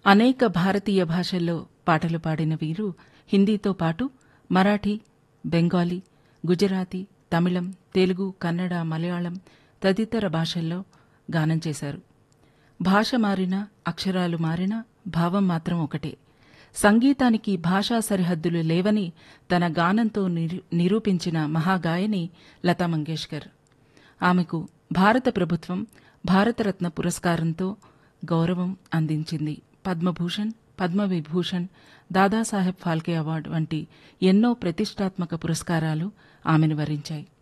అనేక భారతీయ భాషల్లో పాటలు పాడిన వీరు హిందీతో పాటు మరాఠీ బెంగాలీ గుజరాతీ తమిళం తెలుగు కన్నడ మలయాళం తదితర భాషల్లో గానం చేశారు భాష మారినా అక్షరాలు మారినా భావం మాత్రం ఒకటే సంగీతానికి భాషా సరిహద్దులు లేవని తన గానంతో నిరు- నిరూపించిన మహాగాయని లతా మంగేష్కర్ ఆమెకు భారత ప్రభుత్వం భారతరత్న పురస్కారంతో గౌరవం అందించింది పద్మభూషణ్ పద్మవిభూషణ్ దాదాసాహెబ్ ఫాల్కే అవార్డు వంటి ఎన్నో ప్రతిష్టాత్మక పురస్కారాలు ఆమెను వరించాయి